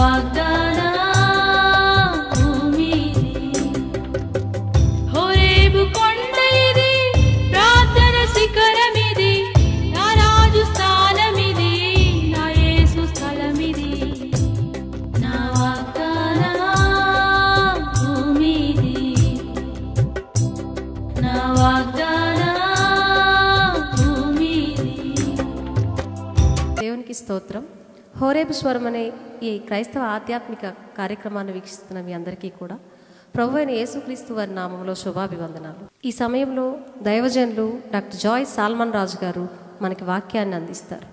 వాగ్దాన భూమిది హోరేబు కొండ ఇది ప్రార్థన శిఖరమిది నా రాజు స్థానమిది నా యేసు స్థలమిది నా వాగ్దాన భూమిది నా వాగ్దాన భూమిది దేవునికి స్తోత్రం హోరేబు స్వరం అనే ఈ క్రైస్తవ ఆధ్యాత్మిక కార్యక్రమాన్ని వీక్షిస్తున్న మీ అందరికీ కూడా ప్రభు అయిన యేసుక్రీస్తు వారి నామంలో శుభాభివందనాలు ఈ సమయంలో దైవజనులు డాక్టర్ జాయ్ సాల్మన్ రాజు గారు మనకి వాక్యాన్ని అందిస్తారు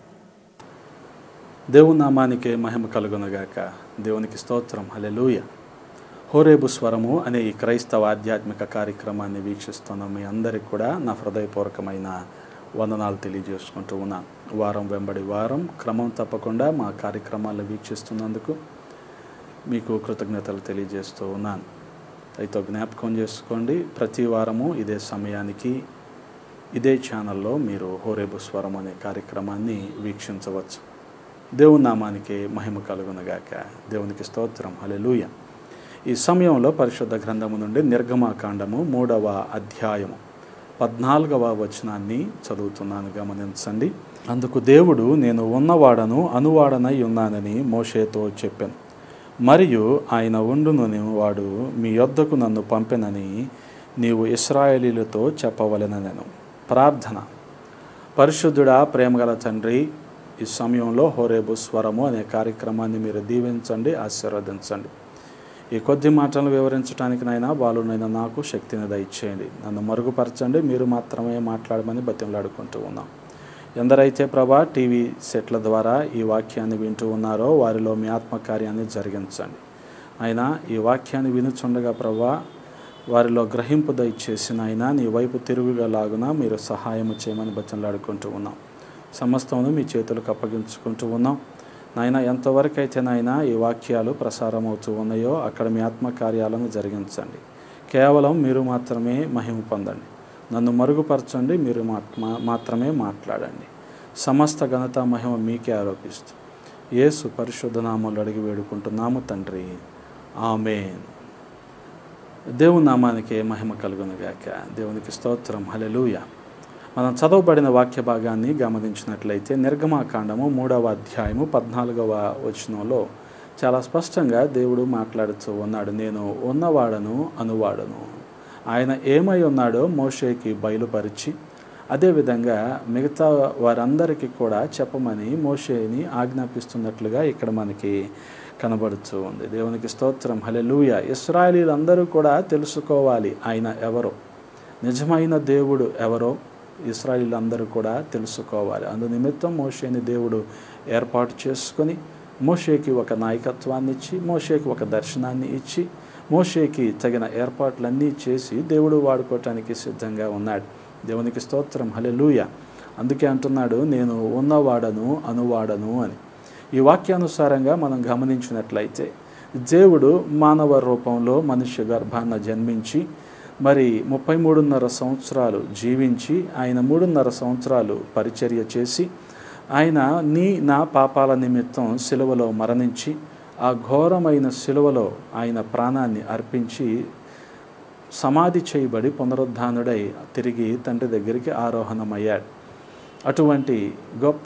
దేవుని నామానికే మహిమ కలుగునగాక దేవునికి స్తోత్రం హలెలూయ హోరేబు స్వరము అనే ఈ క్రైస్తవ ఆధ్యాత్మిక కార్యక్రమాన్ని వీక్షిస్తున్న మీ అందరికి కూడా నా హృదయపూర్వకమైన వందనాలు తెలియజేసుకుంటూ ఉన్నాను వారం వెంబడి వారం క్రమం తప్పకుండా మా కార్యక్రమాలను వీక్షిస్తున్నందుకు మీకు కృతజ్ఞతలు తెలియజేస్తూ ఉన్నాను అయితే జ్ఞాపకం చేసుకోండి ప్రతి వారము ఇదే సమయానికి ఇదే ఛానల్లో మీరు హోరేబు స్వరం అనే కార్యక్రమాన్ని వీక్షించవచ్చు దేవుని నామానికి మహిమ కలుగునగాక దేవునికి స్తోత్రం హల్లెలూయ ఈ సమయంలో పరిశుద్ధ గ్రంథము నుండి నిర్గమాకాండము మూడవ అధ్యాయము పద్నాలుగవ వచనాన్ని చదువుతున్నాను గమనించండి అందుకు దేవుడు నేను ఉన్నవాడను అనువాడనై ఉన్నానని మోషేతో చెప్పాను మరియు ఆయన ఉండును వాడు మీ యొద్దకు నన్ను పంపెనని నీవు ఇస్రాయేలీలతో చెప్పవలెననెను ప్రార్థన పరిశుద్ధుడా ప్రేమగల తండ్రి ఈ సమయంలో హోరేబు స్వరము అనే కార్యక్రమాన్ని మీరు దీవించండి ఆశీర్వదించండి ఈ కొద్ది మాటలు వివరించడానికి నైనా బాలునైనా నాకు శక్తిని దయచేయండి నన్ను మరుగుపరచండి మీరు మాత్రమే మాట్లాడమని బతిమలాడుకుంటూ ఉన్నాం ఎందరైతే ప్రభా టీవీ సెట్ల ద్వారా ఈ వాక్యాన్ని వింటూ ఉన్నారో వారిలో మీ ఆత్మకార్యాన్ని జరిగించండి అయినా ఈ వాక్యాన్ని వినుచుండగా ప్రభా వారిలో గ్రహింపు దయచేసిన అయినా నీ వైపు తిరుగుగలాగున మీరు సహాయం చేయమని బతిమలాడుకుంటూ ఉన్నాం సమస్తమును మీ చేతులకు అప్పగించుకుంటూ ఉన్నాం నాయన ఎంతవరకు అయితే నాయన ఈ వాక్యాలు ప్రసారం అవుతూ ఉన్నాయో అక్కడ మీ ఆత్మకార్యాలను జరిగించండి కేవలం మీరు మాత్రమే మహిమ పొందండి నన్ను మరుగుపరచండి మీరు మా- మాత్రమే మాట్లాడండి సమస్త ఘనత మహిమ మీకే ఆరోపిస్తూ యేసు పరిశుద్ధ నామంలో అడిగి వేడుకుంటున్నాము తండ్రి ఆమెన్ దేవుని నామానికి మహిమ కలుగునుగాక దేవునికి స్తోత్రం హలెలూయ మనం చదవబడిన వాక్య భాగాన్ని గమనించినట్లయితే నిర్గమాకాండము మూడవ అధ్యాయము పద్నాలుగవ వచనంలో చాలా స్పష్టంగా దేవుడు మాట్లాడుతూ ఉన్నాడు నేను ఉన్నవాడను అనువాడను ఆయన ఏమై ఉన్నాడో మోషేకి బయలుపరిచి అదేవిధంగా మిగతా వారందరికీ కూడా చెప్పమని మోషేని ఆజ్ఞాపిస్తున్నట్లుగా ఇక్కడ మనకి కనబడుతూ ఉంది దేవునికి స్తోత్రం హలెలూయ ఇస్రాయలీలందరూ కూడా తెలుసుకోవాలి ఆయన ఎవరో నిజమైన దేవుడు ఎవరో ఇస్రాయిలందరూ కూడా తెలుసుకోవాలి అందు నిమిత్తం మోషేని దేవుడు ఏర్పాటు చేసుకొని మోషేకి ఒక నాయకత్వాన్ని ఇచ్చి మోషేకి ఒక దర్శనాన్ని ఇచ్చి మోషేకి తగిన ఏర్పాట్లన్నీ చేసి దేవుడు వాడుకోవటానికి సిద్ధంగా ఉన్నాడు దేవునికి స్తోత్రం హలెలూయ అందుకే అంటున్నాడు నేను ఉన్నవాడను అనువాడను అని ఈ వాక్యానుసారంగా మనం గమనించినట్లయితే దేవుడు మానవ రూపంలో మనుష్య గర్భాన్న జన్మించి మరి ముప్పై మూడున్నర సంవత్సరాలు జీవించి ఆయన మూడున్నర సంవత్సరాలు పరిచర్య చేసి ఆయన నీ నా పాపాల నిమిత్తం సిలువలో మరణించి ఆ ఘోరమైన సిలువలో ఆయన ప్రాణాన్ని అర్పించి సమాధి చేయబడి పునరుద్ధానుడై తిరిగి తండ్రి దగ్గరికి ఆరోహణమయ్యాడు అటువంటి గొప్ప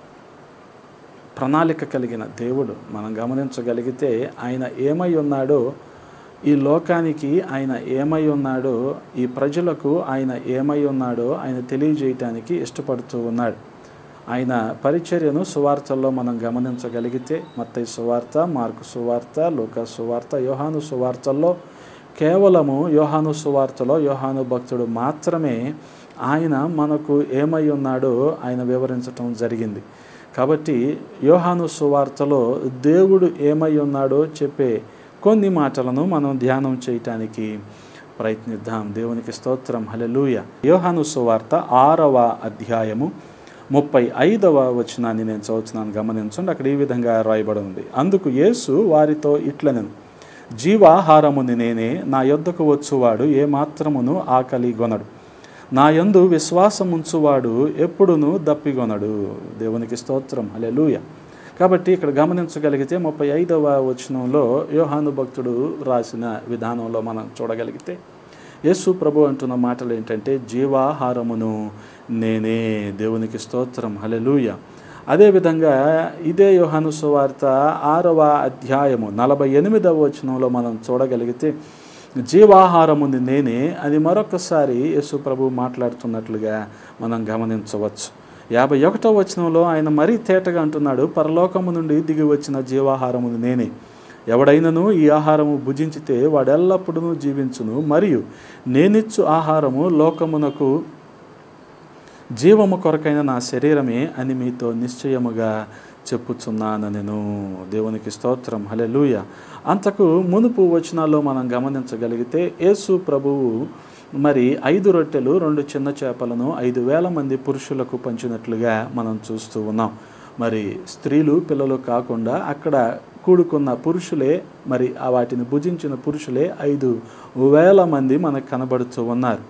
ప్రణాళిక కలిగిన దేవుడు మనం గమనించగలిగితే ఆయన ఏమై ఉన్నాడో ఈ లోకానికి ఆయన ఏమై ఉన్నాడో ఈ ప్రజలకు ఆయన ఏమై ఉన్నాడో ఆయన తెలియజేయటానికి ఇష్టపడుతూ ఉన్నాడు ఆయన పరిచర్యను సువార్తల్లో మనం గమనించగలిగితే మత్తయి సువార్త మార్కు సువార్త లూకా సువార్త యోహాను సువార్తల్లో కేవలము యోహాను సువార్తలో యోహాను భక్తుడు మాత్రమే ఆయన మనకు ఏమై ఉన్నాడో ఆయన వివరించటం జరిగింది కాబట్టి యోహాను సువార్తలో దేవుడు ఏమై ఉన్నాడో చెప్పే కొన్ని మాటలను మనం ధ్యానం చేయటానికి ప్రయత్నిద్దాం దేవునికి స్తోత్రం హలెలూయ యోహాను సువార్త ఆరవ అధ్యాయము ముప్పై ఐదవ వచనాన్ని నేను చదువుతున్నాను గమనించండి అక్కడ ఈ విధంగా రాయబడి ఉంది అందుకు యేసు వారితో ఇట్లనెను జీవాహారముని నేనే నా యొద్దకు వచ్చువాడు ఏ మాత్రమును ఆకలి గొనడు నా యందు విశ్వాసముంచువాడు ఎప్పుడును దప్పిగొనడు దేవునికి స్తోత్రం హలెలూయ కాబట్టి ఇక్కడ గమనించగలిగితే ముప్పై ఐదవ వచనంలో యోహాను భక్తుడు రాసిన విధానంలో మనం చూడగలిగితే యేసు ప్రభు అంటున్న మాటలు ఏంటంటే జీవాహారమును నేనే దేవునికి స్తోత్రం హలెలూయ అదేవిధంగా ఇదే యోహాను సువార్త ఆరవ అధ్యాయము నలభై ఎనిమిదవ వచనంలో మనం చూడగలిగితే జీవాహారముంది నేనే అది మరొకసారి యేసు ప్రభు మాట్లాడుతున్నట్లుగా మనం గమనించవచ్చు యాభై ఒకటో వచనంలో ఆయన మరీ తేటగా అంటున్నాడు పరలోకము నుండి దిగి వచ్చిన జీవాహారముది నేనే ఎవడైనను ఈ ఆహారము భుజించితే వాడెల్లప్పుడూ జీవించును మరియు నేనిచ్చు ఆహారము లోకమునకు జీవము కొరకైన నా శరీరమే అని మీతో నిశ్చయముగా చెప్పుచున్నాను నేను దేవునికి స్తోత్రం హలెలూయ అంతకు మునుపు వచనాల్లో మనం గమనించగలిగితే యేసు ప్రభువు మరి ఐదు రొట్టెలు రెండు చిన్న చేపలను ఐదు వేల మంది పురుషులకు పంచినట్లుగా మనం చూస్తూ ఉన్నాం మరి స్త్రీలు పిల్లలు కాకుండా అక్కడ కూడుకున్న పురుషులే మరి ఆ వాటిని భుజించిన పురుషులే ఐదు వేల మంది మనకు కనబడుతూ ఉన్నారు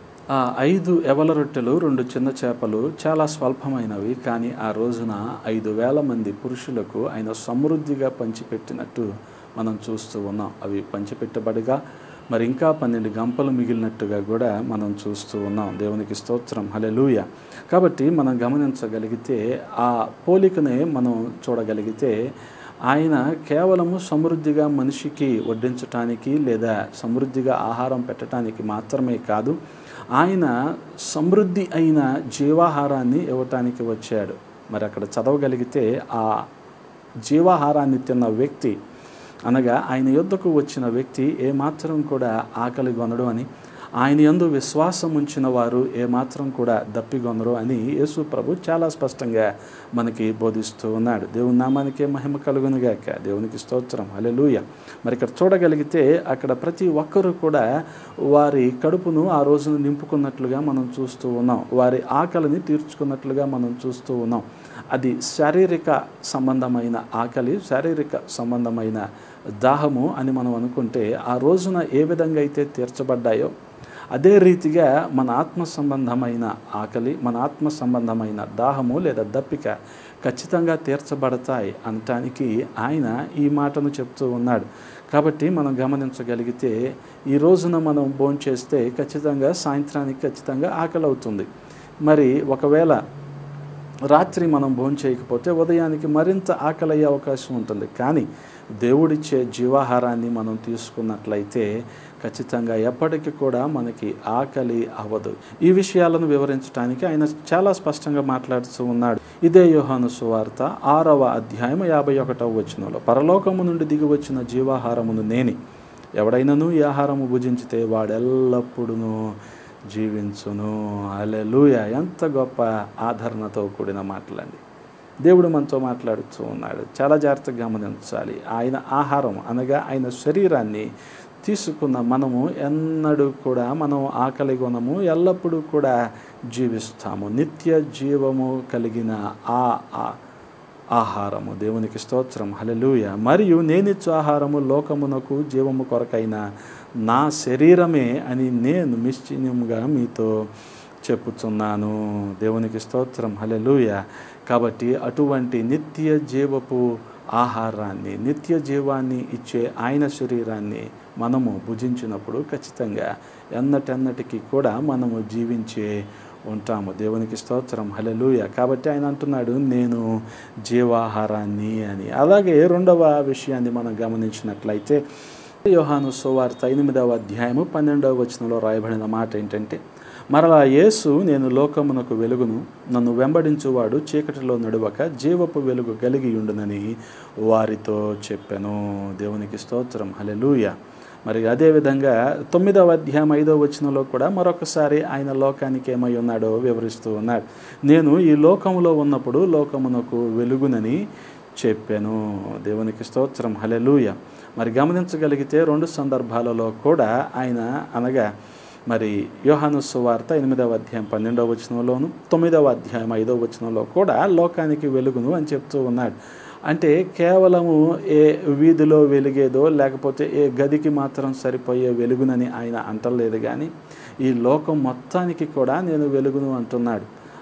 ఆ ఐదు ఎవల రొట్టెలు రెండు చిన్న చేపలు చాలా స్వల్పమైనవి కానీ ఆ రోజున ఐదు వేల మంది పురుషులకు ఆయన సమృద్ధిగా పంచిపెట్టినట్టు మనం చూస్తూ ఉన్నాం అవి పంచిపెట్టబడిగా మరి ఇంకా పన్నెండు గంపలు మిగిలినట్టుగా కూడా మనం చూస్తూ ఉన్నాం దేవునికి స్తోత్రం హలెలూయ కాబట్టి మనం గమనించగలిగితే ఆ పోలికనే మనం చూడగలిగితే ఆయన కేవలము సమృద్ధిగా మనిషికి వడ్డించటానికి లేదా సమృద్ధిగా ఆహారం పెట్టడానికి మాత్రమే కాదు ఆయన సమృద్ధి అయిన జీవాహారాన్ని ఇవ్వటానికి వచ్చాడు మరి అక్కడ చదవగలిగితే ఆ జీవాహారాన్ని తిన్న వ్యక్తి అనగా ఆయన యొద్దకు వచ్చిన వ్యక్తి ఏమాత్రం కూడా ఆకలి కొనడు అని ఆయన యందు విశ్వాసం ఉంచిన వారు ఏమాత్రం కూడా దప్పిగొనరు అని యేసు ప్రభు చాలా స్పష్టంగా మనకి బోధిస్తూ ఉన్నాడు దేవుని నామానికే మహిమ కలుగునుగాక దేవునికి స్తోత్రం హల్లెలూయ మరి ఇక్కడ చూడగలిగితే అక్కడ ప్రతి ఒక్కరూ కూడా వారి కడుపును ఆ రోజున నింపుకున్నట్లుగా మనం చూస్తూ ఉన్నాం వారి ఆకలిని తీర్చుకున్నట్లుగా మనం చూస్తూ ఉన్నాం అది శారీరక సంబంధమైన ఆకలి శారీరక సంబంధమైన దాహము అని మనం అనుకుంటే ఆ రోజున ఏ విధంగా అయితే తీర్చబడ్డాయో అదే రీతిగా మన ఆత్మ సంబంధమైన ఆకలి మన ఆత్మ సంబంధమైన దాహము లేదా దప్పిక ఖచ్చితంగా తీర్చబడతాయి అనటానికి ఆయన ఈ మాటను చెప్తూ ఉన్నాడు కాబట్టి మనం గమనించగలిగితే ఈ రోజున మనం భోంచేస్తే ఖచ్చితంగా సాయంత్రానికి ఖచ్చితంగా ఆకలి అవుతుంది మరి ఒకవేళ రాత్రి మనం భోంచేయకపోతే ఉదయానికి మరింత ఆకలి అయ్యే అవకాశం ఉంటుంది కానీ దేవుడిచ్చే జీవాహారాన్ని మనం తీసుకున్నట్లయితే ఖచ్చితంగా ఎప్పటికీ కూడా మనకి ఆకలి అవ్వదు ఈ విషయాలను వివరించడానికి ఆయన చాలా స్పష్టంగా మాట్లాడుతూ ఉన్నాడు ఇదే యోహాను సువార్త ఆరవ అధ్యాయం యాభై ఒకటవ వచనంలో పరలోకము నుండి దిగి వచ్చిన జీవాహారమును నేనే ఎవడైనను ఈ ఆహారము భుజించితే వాడెల్లప్పుడూ జీవించును అలెలుయ ఎంత గొప్ప ఆదరణతో కూడిన మాటలండి దేవుడు మనతో మాట్లాడుతూ ఉన్నాడు చాలా జాగ్రత్తగా గమనించాలి ఆయన ఆహారం అనగా ఆయన శరీరాన్ని తీసుకున్న మనము ఎన్నడూ కూడా మనం ఆకలి గుణము ఎల్లప్పుడూ కూడా జీవిస్తాము నిత్య జీవము కలిగిన ఆ ఆ- ఆహారము దేవునికి స్తోత్రం హలెలూయ మరియు నేనిచ్చు ఆహారము లోకమునకు జీవము కొరకైన నా శరీరమే అని నేను నిశ్చయంగా మీతో చెప్పుచున్నాను దేవునికి స్తోత్రం హలెలూయ కాబట్టి అటువంటి నిత్య జీవపు ఆహారాన్ని నిత్య జీవాన్ని ఇచ్చే ఆయన శరీరాన్ని మనము భుజించినప్పుడు ఖచ్చితంగా ఎన్నటెన్నటికీ కూడా మనము జీవించే ఉంటాము దేవునికి స్తోత్రం హలెలూయ కాబట్టి ఆయన అంటున్నాడు నేను జీవాహారాన్ని అని అలాగే రెండవ విషయాన్ని మనం గమనించినట్లయితే యోహాను సువార్త ఎనిమిదవ అధ్యాయము పన్నెండవ వచనంలో రాయబడిన మాట ఏంటంటే మరలా యేసు నేను లోకమునకు వెలుగును నన్ను వెంబడించువాడు చీకటిలో నడువక జీవపు వెలుగు కలిగి ఉండునని వారితో చెప్పాను దేవునికి స్తోత్రం హలెలూయ మరి అదేవిధంగా తొమ్మిదవ అధ్యాయం ఐదవ వచనంలో కూడా మరొకసారి ఆయన లోకానికి ఏమై ఉన్నాడో వివరిస్తూ ఉన్నాడు నేను ఈ లోకములో ఉన్నప్పుడు లోకమునకు వెలుగునని చెప్పాను దేవునికి స్తోత్రం హలెలూయ మరి గమనించగలిగితే రెండు సందర్భాలలో కూడా ఆయన అనగా మరి యోహాను సువార్త ఎనిమిదవ అధ్యాయం పన్నెండవ వచనంలోను తొమ్మిదవ అధ్యాయం ఐదవ వచనంలో కూడా లోకానికి వెలుగును అని చెప్తూ ఉన్నాడు అంటే కేవలము ఏ వీధిలో వెలిగేదో లేకపోతే ఏ గదికి మాత్రం సరిపోయే వెలుగునని ఆయన అంటలేదు కానీ ఈ లోకం మొత్తానికి కూడా నేను వెలుగును అంటున్నాడు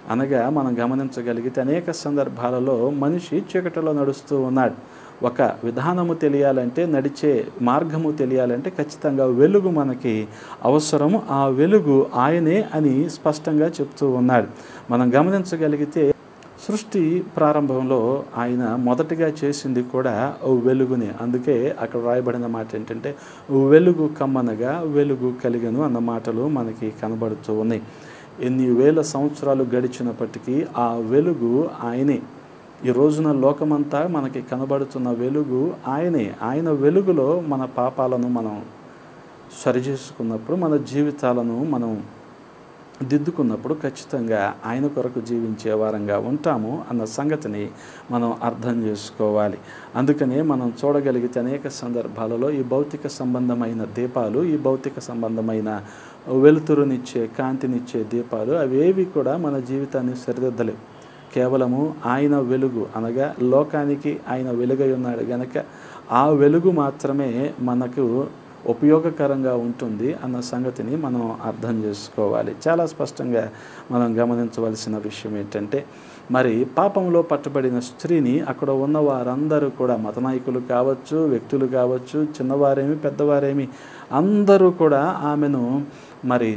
అనగా మనం గమనించగలిగితే అనేక సందర్భాలలో మనిషి చీకటిలో నడుస్తూ ఉన్నాడు ఒక విధానము తెలియాలంటే నడిచే మార్గము తెలియాలంటే ఖచ్చితంగా వెలుగు మనకి అవసరము ఆ వెలుగు ఆయనే అని స్పష్టంగా చెప్తూ ఉన్నాడు మనం గమనించగలిగితే సృష్టి ప్రారంభంలో ఆయన మొదటిగా చేసింది కూడా ఓ వెలుగుని అందుకే అక్కడ రాయబడిన మాట ఏంటంటే వెలుగు కమ్మనగా వెలుగు కలిగను అన్న మాటలు మనకి కనబడుతూ ఉన్నాయి ఎన్ని వేల సంవత్సరాలు గడిచినప్పటికీ ఆ వెలుగు ఆయనే ఈ రోజున లోకమంతా మనకి కనబడుతున్న వెలుగు ఆయనే ఆయన వెలుగులో మన పాపాలను మనం సరిచేసుకున్నప్పుడు మన జీవితాలను మనం దిద్దుకున్నప్పుడు ఖచ్చితంగా ఆయన కొరకు జీవించే వారంగా ఉంటాము అన్న సంగతిని మనం అర్థం చేసుకోవాలి అందుకనే మనం చూడగలిగితే అనేక సందర్భాలలో ఈ భౌతిక సంబంధమైన దీపాలు ఈ భౌతిక సంబంధమైన వెలుతురునిచ్చే కాంతినిచ్చే దీపాలు అవేవి కూడా మన జీవితాన్ని సరిదిద్దలేవు కేవలము ఆయన వెలుగు అనగా లోకానికి ఆయన వెలుగై ఉన్నాడు గనక ఆ వెలుగు మాత్రమే మనకు ఉపయోగకరంగా ఉంటుంది అన్న సంగతిని మనం అర్థం చేసుకోవాలి చాలా స్పష్టంగా మనం గమనించవలసిన విషయం ఏంటంటే మరి పాపంలో పట్టబడిన స్త్రీని అక్కడ ఉన్న వారందరూ కూడా మత నాయకులు కావచ్చు వ్యక్తులు కావచ్చు చిన్నవారేమి పెద్దవారేమి అందరూ కూడా ఆమెను మరి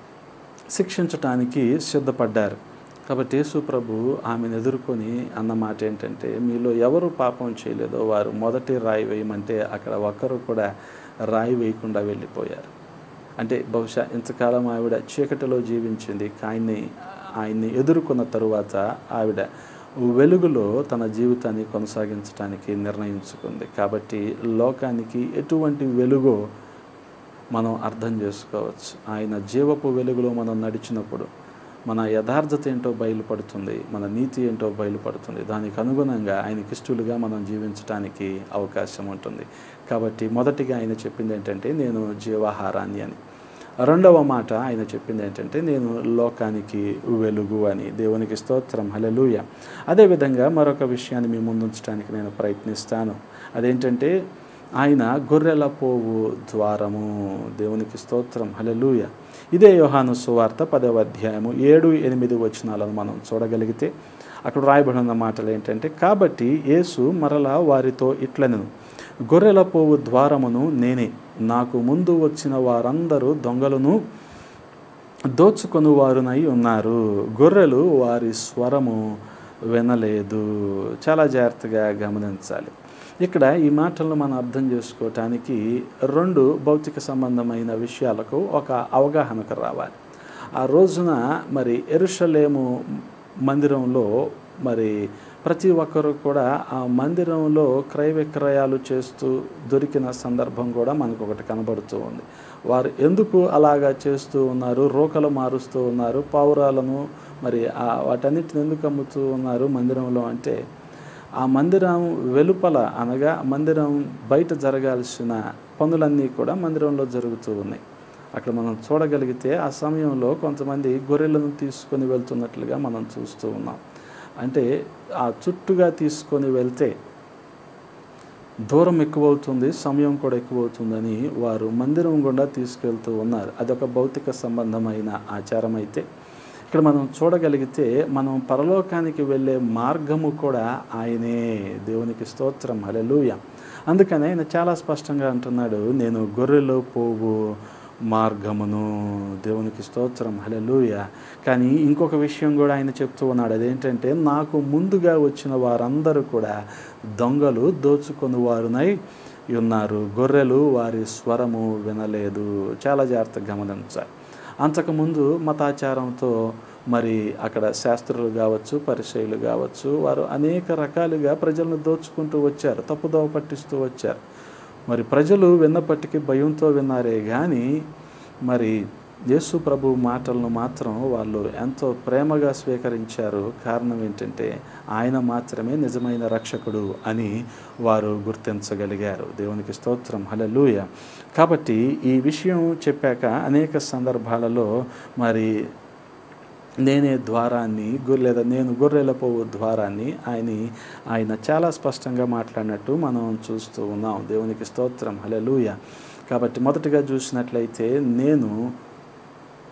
శిక్షించటానికి సిద్ధపడ్డారు కాబట్టి యేసు ప్రభు ఆమెను ఎదుర్కొని అన్న మాట ఏంటంటే మీలో ఎవరు పాపం చేయలేదో వారు మొదటి రాయి వేయమంటే అక్కడ ఒక్కరు కూడా రాయి వేయకుండా వెళ్ళిపోయారు అంటే బహుశా ఇంతకాలం ఆవిడ చీకటిలో జీవించింది ఆయన్ని ఆయన్ని ఎదుర్కొన్న తరువాత ఆవిడ వెలుగులో తన జీవితాన్ని కొనసాగించడానికి నిర్ణయించుకుంది కాబట్టి లోకానికి ఎటువంటి వెలుగో మనం అర్థం చేసుకోవచ్చు ఆయన జీవపు వెలుగులో మనం నడిచినప్పుడు మన యథార్థత ఏంటో బయలుపడుతుంది మన నీతి ఏంటో బయలుపడుతుంది దానికి అనుగుణంగా ఆయనకి ఇష్టలుగా మనం జీవించడానికి అవకాశం ఉంటుంది కాబట్టి మొదటిగా ఆయన చెప్పింది ఏంటంటే నేను జీవాహారాన్ని అని రెండవ మాట ఆయన చెప్పింది ఏంటంటే నేను లోకానికి వెలుగు అని దేవునికి స్తోత్రం హలెలూయ అదేవిధంగా మరొక విషయాన్ని మీ ముందుంచడానికి నేను ప్రయత్నిస్తాను అదేంటంటే ఆయన గొర్రెల పోవు ద్వారము దేవునికి స్తోత్రం హలెలూయ ఇదే యోహాను సువార్త పదవ అధ్యాయము ఏడు ఎనిమిది వచనాలను మనం చూడగలిగితే అక్కడ రాయబడిన మాటలు ఏంటంటే కాబట్టి యేసు మరలా వారితో ఇట్లనెను గొర్రెల పోవు ద్వారమును నేనే నాకు ముందు వచ్చిన వారందరూ దొంగలను దోచుకొని వారునై ఉన్నారు గొర్రెలు వారి స్వరము వినలేదు చాలా జాగ్రత్తగా గమనించాలి ఇక్కడ ఈ మాటలను మనం అర్థం చేసుకోవటానికి రెండు భౌతిక సంబంధమైన విషయాలకు ఒక అవగాహనకు రావాలి ఆ రోజున మరి ఎరుషలేము మందిరంలో మరి ప్రతి ఒక్కరు కూడా ఆ మందిరంలో క్రయ విక్రయాలు చేస్తూ దొరికిన సందర్భం కూడా మనకు ఒకటి కనబడుతూ ఉంది వారు ఎందుకు అలాగా చేస్తూ ఉన్నారు రోకలు మారుస్తూ ఉన్నారు పావురాలను మరి ఆ వాటన్నిటిని ఎందుకు అమ్ముతూ ఉన్నారు మందిరంలో అంటే ఆ మందిరం వెలుపల అనగా మందిరం బయట జరగాల్సిన పనులన్నీ కూడా మందిరంలో జరుగుతూ ఉన్నాయి అక్కడ మనం చూడగలిగితే ఆ సమయంలో కొంతమంది గొర్రెలను తీసుకొని వెళ్తున్నట్లుగా మనం చూస్తూ ఉన్నాం అంటే ఆ చుట్టుగా తీసుకొని వెళ్తే దూరం ఎక్కువవుతుంది సమయం కూడా ఎక్కువవుతుందని వారు మందిరం గుండా తీసుకెళ్తూ ఉన్నారు అదొక భౌతిక సంబంధమైన ఆచారం అయితే ఇక్కడ మనం చూడగలిగితే మనం పరలోకానికి వెళ్ళే మార్గము కూడా ఆయనే దేవునికి స్తోత్రం హలెలూయ అందుకని ఆయన చాలా స్పష్టంగా అంటున్నాడు నేను గొర్రెలో పోవు మార్గమును దేవునికి స్తోత్రం హలెలూయ కానీ ఇంకొక విషయం కూడా ఆయన చెప్తూ ఉన్నాడు అదేంటంటే నాకు ముందుగా వచ్చిన వారందరూ కూడా దొంగలు దోచుకొని వారునై ఉన్నారు గొర్రెలు వారి స్వరము వినలేదు చాలా జాగ్రత్తగా గమనించాలి అంతకుముందు మతాచారంతో మరి అక్కడ శాస్త్రులు కావచ్చు పరిచయులు కావచ్చు వారు అనేక రకాలుగా ప్రజలను దోచుకుంటూ వచ్చారు తప్పుదోవ పట్టిస్తూ వచ్చారు మరి ప్రజలు విన్నప్పటికీ భయంతో విన్నారే కానీ మరి యేసు ప్రభు మాటలను మాత్రం వాళ్ళు ఎంతో ప్రేమగా స్వీకరించారు కారణం ఏంటంటే ఆయన మాత్రమే నిజమైన రక్షకుడు అని వారు గుర్తించగలిగారు దేవునికి స్తోత్రం హలలుయ కాబట్టి ఈ విషయం చెప్పాక అనేక సందర్భాలలో మరి నేనే ద్వారాన్ని గొర్రె లేదా నేను గొర్రెల పోవు ద్వారాన్ని ఆయన ఆయన చాలా స్పష్టంగా మాట్లాడినట్టు మనం చూస్తూ ఉన్నాం దేవునికి స్తోత్రం హలెలూయ కాబట్టి మొదటగా చూసినట్లయితే నేను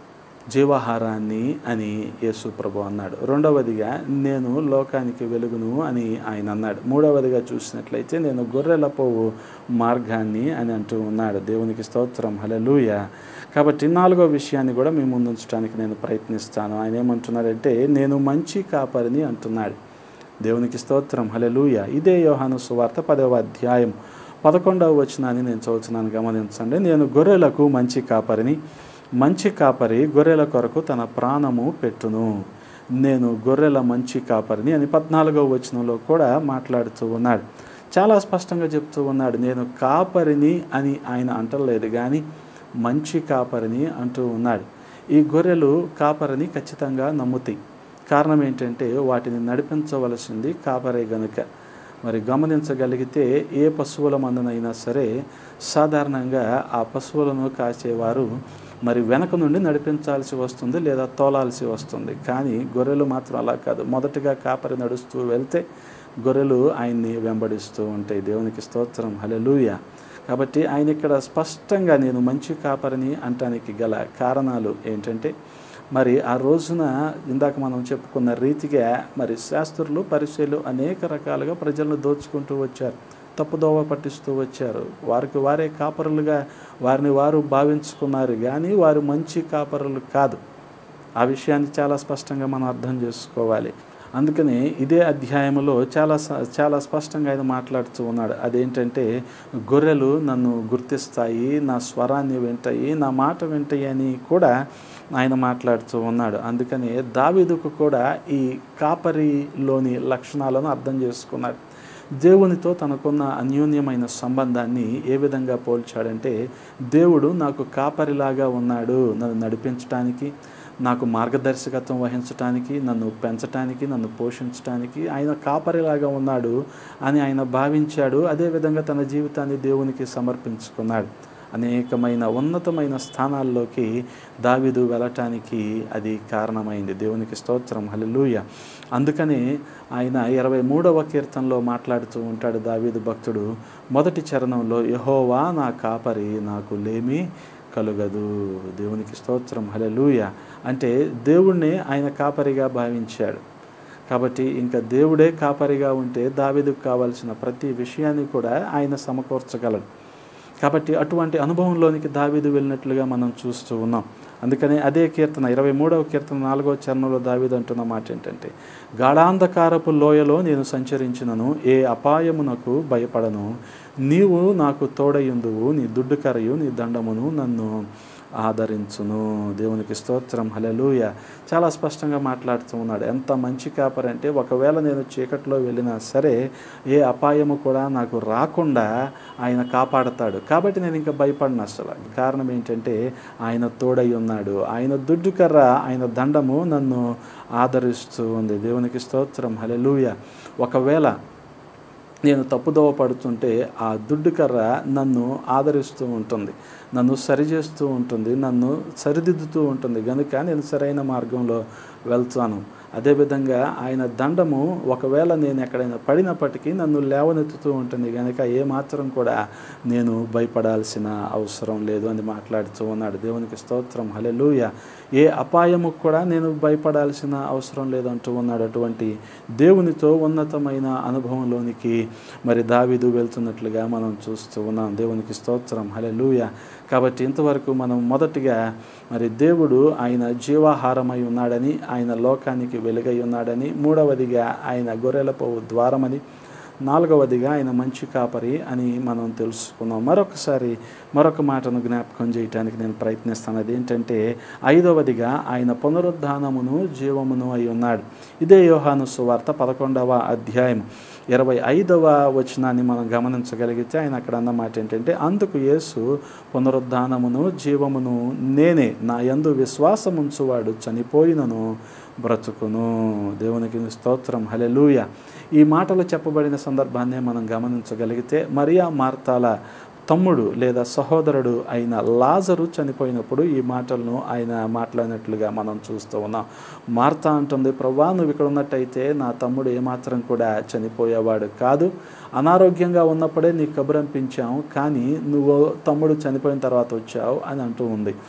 జీవాహారాన్ని అని యేసు ప్రభు అన్నాడు రెండవదిగా నేను లోకానికి వెలుగును అని ఆయన అన్నాడు మూడవదిగా చూసినట్లయితే నేను గొర్రెల పోవు మార్గాన్ని అని అంటూ ఉన్నాడు దేవునికి స్తోత్రం హలలుయ కాబట్టి నాలుగో విషయాన్ని కూడా మీ ముందు ఉంచడానికి నేను ప్రయత్నిస్తాను ఆయన ఏమంటున్నాడంటే నేను మంచి కాపరిని అంటున్నాడు దేవునికి స్తోత్రం హలలుయ ఇదే యోహాను సువార్త పదవ అధ్యాయం పదకొండవ వచనాన్ని నేను చదువుతున్నాను గమనించండి నేను గొర్రెలకు మంచి కాపరిని మంచి కాపరి గొర్రెల కొరకు తన ప్రాణము పెట్టును నేను గొర్రెల మంచి కాపరిని అని పద్నాలుగవ వచనంలో కూడా మాట్లాడుతూ ఉన్నాడు చాలా స్పష్టంగా చెప్తూ ఉన్నాడు నేను కాపరిని అని ఆయన అంటలేదు కానీ మంచి కాపరిని అంటూ ఉన్నాడు ఈ గొర్రెలు కాపరిని ఖచ్చితంగా నమ్ముతాయి కారణం ఏంటంటే వాటిని నడిపించవలసింది కాపరే గనుక మరి గమనించగలిగితే ఏ పశువుల మందునైనా సరే సాధారణంగా ఆ పశువులను కాసేవారు మరి వెనక నుండి నడిపించాల్సి వస్తుంది లేదా తోలాల్సి వస్తుంది కానీ గొర్రెలు మాత్రం అలా కాదు మొదటగా కాపరి నడుస్తూ వెళ్తే గొర్రెలు ఆయన్ని వెంబడిస్తూ ఉంటాయి దేవునికి స్తోత్రం హలెలూయ కాబట్టి ఆయన ఇక్కడ స్పష్టంగా నేను మంచి కాపరిని అంటానికి గల కారణాలు ఏంటంటే మరి ఆ రోజున ఇందాక మనం చెప్పుకున్న రీతిగా మరి శాస్త్రులు పరిశీలు అనేక రకాలుగా ప్రజలను దోచుకుంటూ వచ్చారు తప్పుదోవ పట్టిస్తూ వచ్చారు వారికి వారే కాపరులుగా వారిని వారు భావించుకున్నారు కానీ వారు మంచి కాపరులు కాదు ఆ విషయాన్ని చాలా స్పష్టంగా మనం అర్థం చేసుకోవాలి అందుకని ఇదే అధ్యాయంలో చాలా స- చాలా స్పష్టంగా ఆయన మాట్లాడుతూ ఉన్నాడు అదేంటంటే గొర్రెలు నన్ను గుర్తిస్తాయి నా స్వరాన్ని వింటాయి నా మాట వింటాయి అని కూడా ఆయన మాట్లాడుతూ ఉన్నాడు అందుకని దావీదుకు కూడా ఈ కాపరిలోని లక్షణాలను అర్థం చేసుకున్నాడు దేవునితో తనకున్న అన్యోన్యమైన సంబంధాన్ని ఏ విధంగా పోల్చాడంటే దేవుడు నాకు కాపరిలాగా ఉన్నాడు నన్ను నడిపించడానికి నాకు మార్గదర్శకత్వం వహించడానికి నన్ను పెంచడానికి నన్ను పోషించడానికి ఆయన కాపరిలాగా ఉన్నాడు అని ఆయన భావించాడు అదేవిధంగా తన జీవితాన్ని దేవునికి సమర్పించుకున్నాడు అనేకమైన ఉన్నతమైన స్థానాల్లోకి దావీదు వెళ్ళటానికి అది కారణమైంది దేవునికి స్తోత్రం హల్లెలూయ అందుకని ఆయన ఇరవై మూడవ కీర్తనలో మాట్లాడుతూ ఉంటాడు దావీదు భక్తుడు మొదటి చరణంలో యహోవా నా కాపరి నాకు లేమి కలుగదు దేవునికి స్తోత్రం హల్లెలూయ అంటే దేవుణ్ణి ఆయన కాపరిగా భావించాడు కాబట్టి ఇంకా దేవుడే కాపరిగా ఉంటే దావీదుకు కావాల్సిన ప్రతి విషయాన్ని కూడా ఆయన సమకూర్చగలడు కాబట్టి అటువంటి అనుభవంలోనికి దావీదు వెళ్ళినట్లుగా మనం చూస్తూ ఉన్నాం అందుకని అదే కీర్తన ఇరవై మూడవ కీర్తన నాలుగవ చరణంలో దావీదు అంటున్న మాట ఏంటంటే గాఢాంధకారపు లోయలో నేను సంచరించినను ఏ అపాయమునకు భయపడను నీవు నాకు తోడయుందువు నీ దుడ్డు కరయు నీ దండమును నన్ను ఆదరించును దేవునికి స్తోత్రం హలెలూయ చాలా స్పష్టంగా మాట్లాడుతూ ఉన్నాడు ఎంత మంచి కాపరి అంటే ఒకవేళ నేను చీకట్లో వెళ్ళినా సరే ఏ అపాయము కూడా నాకు రాకుండా ఆయన కాపాడతాడు కాబట్టి నేను ఇంకా భయపడిన అసలు కారణం ఏంటంటే ఆయన తోడై ఉన్నాడు ఆయన దుడ్డు కర్ర ఆయన దండము నన్ను ఆదరిస్తూ ఉంది దేవునికి స్తోత్రం హలెలూయ ఒకవేళ నేను తప్పుదోవ పడుతుంటే ఆ దుడ్డు కర్ర నన్ను ఆదరిస్తూ ఉంటుంది నన్ను సరిచేస్తూ ఉంటుంది నన్ను సరిదిద్దుతూ ఉంటుంది కనుక నేను సరైన మార్గంలో వెళ్తాను అదేవిధంగా ఆయన దండము ఒకవేళ నేను ఎక్కడైనా పడినప్పటికీ నన్ను లేవనెత్తుతూ ఉంటుంది కనుక ఏమాత్రం కూడా నేను భయపడాల్సిన అవసరం లేదు అని మాట్లాడుతూ ఉన్నాడు దేవునికి స్తోత్రం హలెలూయ ఏ అపాయము కూడా నేను భయపడాల్సిన అవసరం లేదంటూ ఉన్నాడు అటువంటి దేవునితో ఉన్నతమైన అనుభవంలోనికి మరి దావీదు వెళ్తున్నట్లుగా మనం చూస్తూ ఉన్నాం దేవునికి స్తోత్రం హలెలూయ కాబట్టి ఇంతవరకు మనం మొదటిగా మరి దేవుడు ఆయన జీవాహారమై ఉన్నాడని ఆయన లోకానికి వెలుగై ఉన్నాడని మూడవదిగా ఆయన గొర్రెల పోవు ద్వారమని నాలుగవదిగా ఆయన మంచి కాపరి అని మనం తెలుసుకున్నాం మరొకసారి మరొక మాటను జ్ఞాపకం చేయడానికి నేను ప్రయత్నిస్తాను అదేంటంటే ఐదవదిగా ఆయన పునరుద్ధానమును జీవమును అయి ఉన్నాడు ఇదే యోహాను సువార్త పదకొండవ అధ్యాయం ఇరవై ఐదవ వచనాన్ని మనం గమనించగలిగితే ఆయన అక్కడ అన్న మాట ఏంటంటే అందుకు యేసు పునరుద్ధానమును జీవమును నేనే నా యందు విశ్వాసముంచువాడు చనిపోయినను బ్రతుకును దేవునికి స్తోత్రం హలెలూయ ఈ మాటలు చెప్పబడిన సందర్భాన్ని మనం గమనించగలిగితే మరియా మార్తాల తమ్ముడు లేదా సహోదరుడు అయిన లాజరు చనిపోయినప్పుడు ఈ మాటలను ఆయన మాట్లాడినట్లుగా మనం చూస్తూ ఉన్నాం మార్తా అంటుంది ప్రభా నువ్వు ఇక్కడ ఉన్నట్టయితే నా తమ్ముడు ఏమాత్రం కూడా చనిపోయేవాడు కాదు అనారోగ్యంగా ఉన్నప్పుడే నీ కబురంపించాము కానీ నువ్వు తమ్ముడు చనిపోయిన తర్వాత వచ్చావు అని అంటూ ఉంది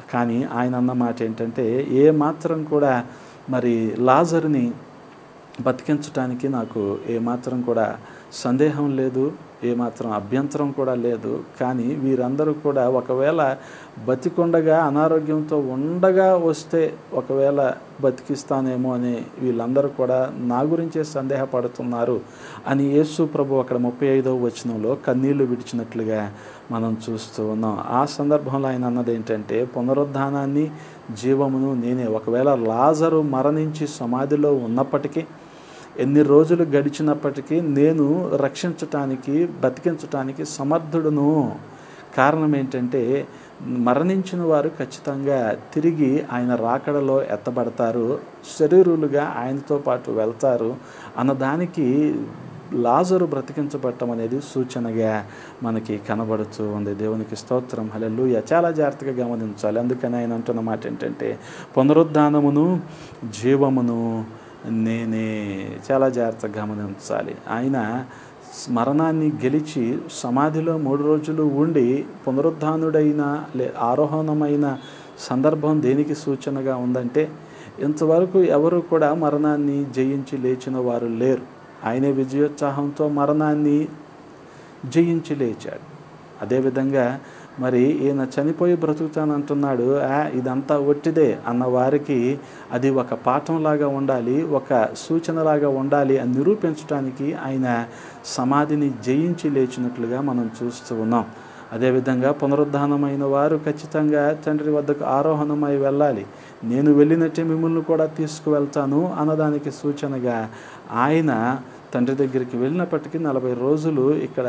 కానీ ఆయన అన్న మాట ఏంటంటే ఏ మాత్రం కూడా మరి లాజర్ని బతికించటానికి నాకు ఏమాత్రం కూడా సందేహం లేదు ఏమాత్రం అభ్యంతరం కూడా లేదు కానీ వీరందరూ కూడా ఒకవేళ బతికుండగా అనారోగ్యంతో ఉండగా వస్తే ఒకవేళ బతికిస్తానేమో అని వీళ్ళందరూ కూడా నా గురించే సందేహపడుతున్నారు అని యేసు ప్రభు అక్కడ ముప్పై ఐదవ వచనంలో కన్నీళ్లు విడిచినట్లుగా మనం చూస్తూ ఉన్నాం ఆ సందర్భంలో ఆయన అన్నది ఏంటంటే పునరుద్ధానాన్ని జీవమును నేనే ఒకవేళ లాజరు మరణించి సమాధిలో ఉన్నప్పటికీ ఎన్ని రోజులు గడిచినప్పటికీ నేను రక్షించటానికి బతికించటానికి సమర్థుడును కారణం ఏంటంటే మరణించిన వారు ఖచ్చితంగా తిరిగి ఆయన రాకడలో ఎత్తబడతారు శరీరులుగా ఆయనతో పాటు వెళ్తారు అన్నదానికి లాజరు బ్రతికించబడటం అనేది సూచనగా మనకి కనబడుతూ ఉంది దేవునికి స్తోత్రం హల్లెలూయా చాలా జాగ్రత్తగా గమనించాలి అందుకని ఆయన అంటున్న మాట ఏంటంటే పునరుద్ధానమును జీవమును నేనే చాలా జాగ్రత్తగా గమనించాలి ఆయన స్మరణాన్ని గెలిచి సమాధిలో మూడు రోజులు ఉండి పునరుద్ధానుడైన లే ఆరోహణమైన సందర్భం దేనికి సూచనగా ఉందంటే ఇంతవరకు ఎవరు కూడా మరణాన్ని జయించి లేచిన వారు లేరు ఆయనే విజయోత్సాహంతో మరణాన్ని జయించి లేచాడు అదేవిధంగా మరి ఈయన చనిపోయి బ్రతుకుతానంటున్నాడు "ఆ, ఇదంతా ఒట్టిదే అన్న వారికి అది ఒక పాఠంలాగా ఉండాలి ఒక సూచనలాగా ఉండాలి అని నిరూపించడానికి ఆయన సమాధిని జయించి లేచినట్లుగా మనం చూస్తూ ఉన్నాం అదేవిధంగా పునరుద్ధానమైన వారు ఖచ్చితంగా తండ్రి వద్దకు ఆరోహణమై వెళ్ళాలి నేను వెళ్ళినట్టే మిమ్మల్ని కూడా తీసుకువెళ్తాను అన్నదానికి సూచనగా ఆయన తండ్రి దగ్గరికి వెళ్ళినప్పటికీ నలభై రోజులు ఇక్కడ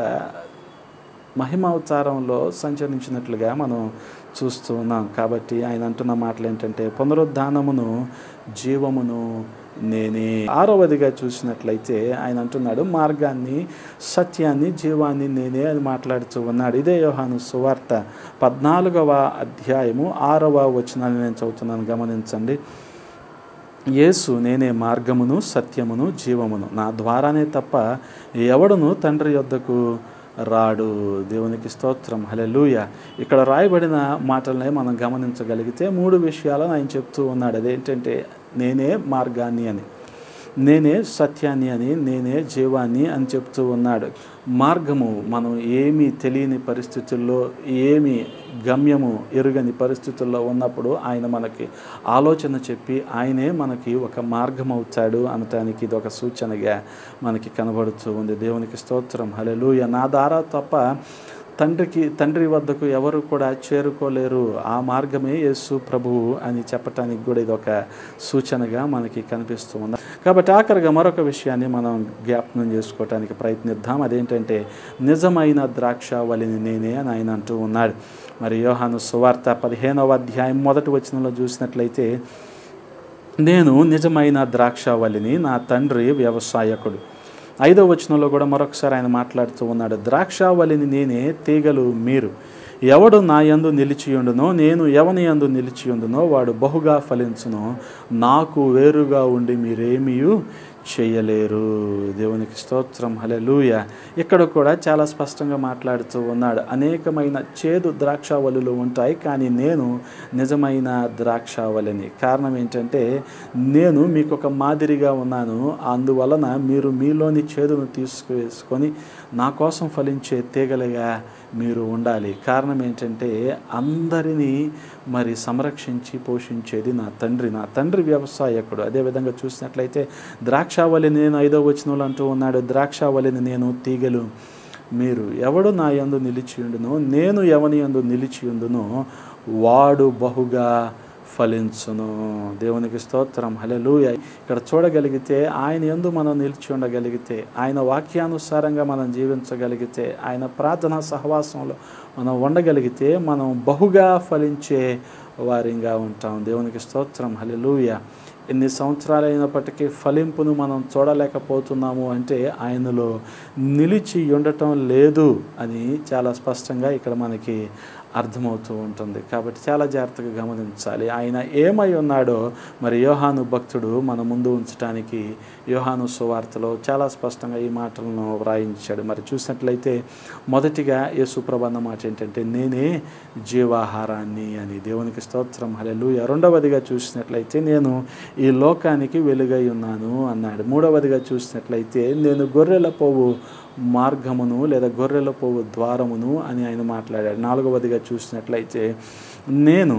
మహిమావతారంలో సంచరించినట్లుగా మనం చూస్తూ ఉన్నాం కాబట్టి ఆయన అంటున్న మాటలు ఏంటంటే పునరుద్ధానమును జీవమును నేనే ఆరవదిగా చూసినట్లయితే ఆయన అంటున్నాడు మార్గాన్ని సత్యాన్ని జీవాన్ని నేనే అని మాట్లాడుతూ ఉన్నాడు ఇదే యోహాను సువార్త పద్నాలుగవ అధ్యాయము ఆరవ వచనాన్ని నేను చదువుతున్నాను గమనించండి యేసు నేనే మార్గమును సత్యమును జీవమును నా ద్వారానే తప్ప ఎవడును తండ్రి యొద్దకు రాడు దేవునికి స్తోత్రం హలెలూయ ఇక్కడ రాయబడిన మాటలనే మనం గమనించగలిగితే మూడు విషయాలను ఆయన చెప్తూ ఉన్నాడు అదేంటంటే నేనే మార్గాన్ని అని నేనే సత్యాన్ని అని నేనే జీవాన్ని అని చెప్తూ ఉన్నాడు మార్గము మనం ఏమీ తెలియని పరిస్థితుల్లో ఏమి గమ్యము ఎరుగని పరిస్థితుల్లో ఉన్నప్పుడు ఆయన మనకి ఆలోచన చెప్పి ఆయనే మనకి ఒక మార్గం అవుతాడు అనటానికి ఇది ఒక సూచనగా మనకి కనబడుతూ ఉంది దేవునికి స్తోత్రం హలెలూయ నా ద్వారా తప్ప తండ్రికి తండ్రి వద్దకు ఎవరు కూడా చేరుకోలేరు ఆ మార్గమే యేసు ప్రభువు అని చెప్పటానికి కూడా ఇది ఒక సూచనగా మనకి కనిపిస్తూ ఉంది కాబట్టి ఆఖరిగా మరొక విషయాన్ని మనం జ్ఞాపకం చేసుకోవటానికి ప్రయత్నిద్దాం అదేంటంటే నిజమైన ద్రాక్ష వలిని నేనే అని ఆయన అంటూ ఉన్నాడు మరి యోహాను సువార్త పదిహేనవ అధ్యాయం మొదటి వచనంలో చూసినట్లయితే నేను నిజమైన ద్రాక్షావళిని నా తండ్రి వ్యవసాయకుడు ఐదవ వచనంలో కూడా మరొకసారి ఆయన మాట్లాడుతూ ఉన్నాడు ద్రాక్షావళిని నేనే తీగలు మీరు ఎవడు నా యందు నిలిచియుండునో నేను ఎవని యందు నిలిచియుండునో వాడు బహుగా ఫలించును నాకు వేరుగా ఉండి మీరేమీయు చేయలేరు దేవునికి స్తోత్రం హలెలూయ ఇక్కడ కూడా చాలా స్పష్టంగా మాట్లాడుతూ ఉన్నాడు అనేకమైన చేదు ద్రాక్షావళులు ఉంటాయి కానీ నేను నిజమైన ద్రాక్షావళిని కారణం ఏంటంటే నేను మీకు ఒక మాదిరిగా ఉన్నాను అందువలన మీరు మీలోని చేదును తీసుకువేసుకొని నా కోసం ఫలించే తీగలుగా మీరు ఉండాలి కారణం ఏంటంటే అందరినీ మరి సంరక్షించి పోషించేది నా తండ్రి నా తండ్రి వ్యవసాయకుడు అదేవిధంగా చూసినట్లయితే ద్రాక్షావళిని నేను ఐదో వచనంలో అంటూ ఉన్నాడు ద్రాక్షావళిని నేను తీగలు మీరు ఎవడు నా యందు నిలిచియుండునో నేను ఎవని యందు నిలిచియుండునో వాడు బహుగా ఫలించును దేవునికి స్తోత్రం హలెలూయ ఇక్కడ చూడగలిగితే ఆయన ఎందు మనం నిలిచి ఉండగలిగితే ఆయన వాక్యానుసారంగా మనం జీవించగలిగితే ఆయన ప్రార్థనా సహవాసంలో మనం ఉండగలిగితే మనం బహుగా ఫలించే వారిగా ఉంటాం దేవునికి స్తోత్రం హలెలూయ ఎన్ని సంవత్సరాలైనప్పటికీ ఫలింపును మనం చూడలేకపోతున్నాము అంటే ఆయనలో నిలిచి ఉండటం లేదు అని చాలా స్పష్టంగా ఇక్కడ మనకి అర్థమవుతూ ఉంటుంది కాబట్టి చాలా జాగ్రత్తగా గమనించాలి ఆయన ఏమై ఉన్నాడో మరి యోహాను భక్తుడు మన ముందు ఉంచడానికి యోహాను సువార్తలో చాలా స్పష్టంగా ఈ మాటలను వ్రాయించాడు మరి చూసినట్లయితే మొదటిగా యేసుప్రభ అన్న మాట ఏంటంటే నేనే జీవాహారాన్ని అని దేవునికి స్తోత్రం హల్లెలూయా రెండవదిగా చూసినట్లయితే నేను ఈ లోకానికి వెలుగై ఉన్నాను అన్నాడు మూడవదిగా చూసినట్లయితే నేను గొర్రెల పోవు మార్గమును లేదా గొర్రెల పోవు ద్వారమును అని ఆయన మాట్లాడాడు నాలుగవదిగా చూసినట్లయితే నేను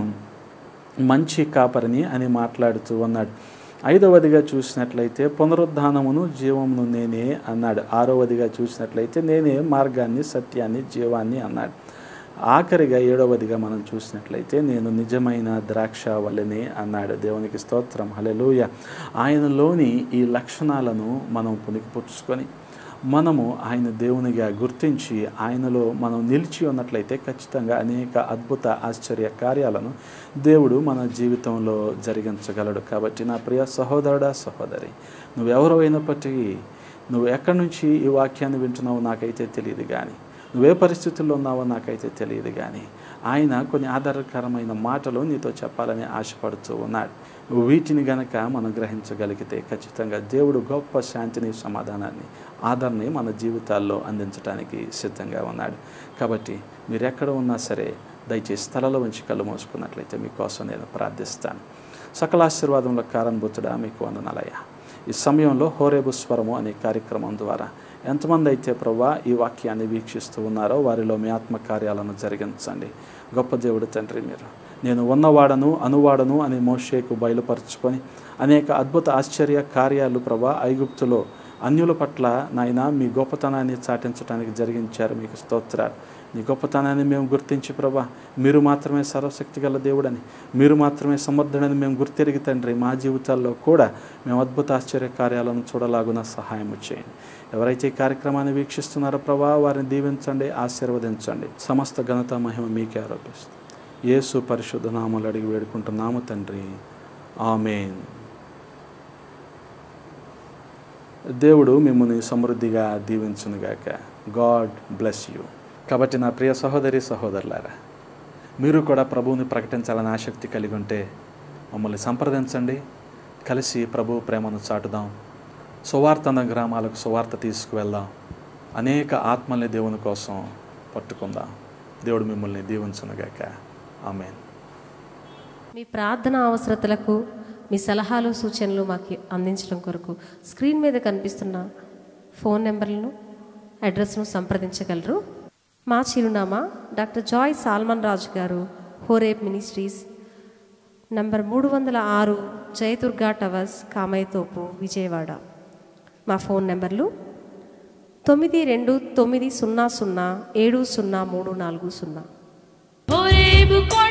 మంచి కాపరిని అని మాట్లాడుతూ ఉన్నాడు ఐదవదిగా చూసినట్లయితే పునరుద్ధానమును జీవమును నేనే అన్నాడు ఆరవదిగా చూసినట్లయితే నేనే మార్గాన్ని సత్యాన్ని జీవాన్ని అన్నాడు ఆఖరిగా ఏడవదిగా మనం చూసినట్లయితే నేను నిజమైన ద్రాక్ష వలనే అన్నాడు దేవునికి స్తోత్రం హలెలూయ ఆయనలోని ఈ లక్షణాలను మనం పుణికిపుచ్చుకొని మనము ఆయన దేవునిగా గుర్తించి ఆయనలో మనం నిలిచి ఉన్నట్లయితే ఖచ్చితంగా అనేక అద్భుత ఆశ్చర్య కార్యాలను దేవుడు మన జీవితంలో జరిగించగలడు కాబట్టి నా ప్రియ సహోదరుడా సహోదరి నువ్వెవరు అయినప్పటికీ నువ్వు ఎక్కడి నుంచి ఈ వాక్యాన్ని వింటున్నావో నాకైతే తెలియదు కానీ నువ్వే పరిస్థితుల్లో ఉన్నావో నాకైతే తెలియదు కానీ ఆయన కొన్ని ఆధారకరమైన మాటలు నీతో చెప్పాలని ఆశపడుతూ ఉన్నాడు వీటిని గనక మనం గ్రహించగలిగితే ఖచ్చితంగా దేవుడు గొప్ప శాంతిని సమాధానాన్ని ఆదరణని మన జీవితాల్లో అందించడానికి సిద్ధంగా ఉన్నాడు కాబట్టి మీరు ఎక్కడ ఉన్నా సరే దయచేసి స్థలలో ఉంచి కళ్ళు మోసుకున్నట్లయితే మీకోసం నేను ప్రార్థిస్తాను సకల ఆశీర్వాదంలో కారణభూతుడా మీకు వందనాలయ్యా ఈ సమయంలో హోరేబు స్వరము అనే కార్యక్రమం ద్వారా ఎంతమంది అయితే ప్రభా ఈ వాక్యాన్ని వీక్షిస్తూ ఉన్నారో వారిలో మీ ఆత్మకార్యాలను జరిగించండి గొప్ప దేవుడు తండ్రి మీరు నేను ఉన్నవాడను అనువాడను అని మోషేకు బయలుపరుచుకొని అనేక అద్భుత ఆశ్చర్య కార్యాలు ప్రభా ఐగుప్తులో అన్యుల పట్ల నాయన మీ గొప్పతనాన్ని చాటించడానికి జరిగించారు మీకు స్తోత్రాలు నీ గొప్పతనాన్ని మేము గుర్తించి ప్రభా మీరు మాత్రమే సర్వశక్తి గల దేవుడని మీరు మాత్రమే సమర్థుడని మేము గుర్తెరిగి తండ్రి మా జీవితాల్లో కూడా మేము అద్భుత ఆశ్చర్య కార్యాలను చూడలాగున సహాయం చేయండి ఎవరైతే ఈ కార్యక్రమాన్ని వీక్షిస్తున్నారో ప్రభా వారిని దీవించండి ఆశీర్వదించండి సమస్త ఘనత మహిమ మీకే ఆరోపిస్తుంది యేసు పరిశుద్ధ నామలు అడిగి వేడుకుంటున్నాము తండ్రి ఆమెన్ దేవుడు మిమ్మల్ని సమృద్ధిగా దీవించునుగాక గాడ్ బ్లెస్ యూ కాబట్టి నా ప్రియ సహోదరి సహోదరులారా మీరు కూడా ప్రభువుని ప్రకటించాలని ఆసక్తి కలిగి ఉంటే మమ్మల్ని సంప్రదించండి కలిసి ప్రభు ప్రేమను చాటుదాం సువార్తన గ్రామాలకు సువార్త తీసుకువెళ్దాం అనేక ఆత్మల్ని దేవుని కోసం పట్టుకుందాం దేవుడు మిమ్మల్ని దీవించునుగాక ఆమెన్ మీ ప్రార్థన అవసరతలకు మీ సలహాలు సూచనలు మాకు అందించడం కొరకు స్క్రీన్ మీద కనిపిస్తున్న ఫోన్ నెంబర్లను అడ్రస్ను సంప్రదించగలరు మా చిరునామా డాక్టర్ జాయ్ సాల్మన్ రాజు గారు హోరేప్ మినిస్ట్రీస్ నంబర్ మూడు వందల ఆరు జయదుర్గా టవర్స్ కామయ్యతోపు విజయవాడ మా ఫోన్ నెంబర్లు తొమ్మిది రెండు తొమ్మిది సున్నా సున్నా ఏడు సున్నా మూడు నాలుగు సున్నా హోరేబు కొండ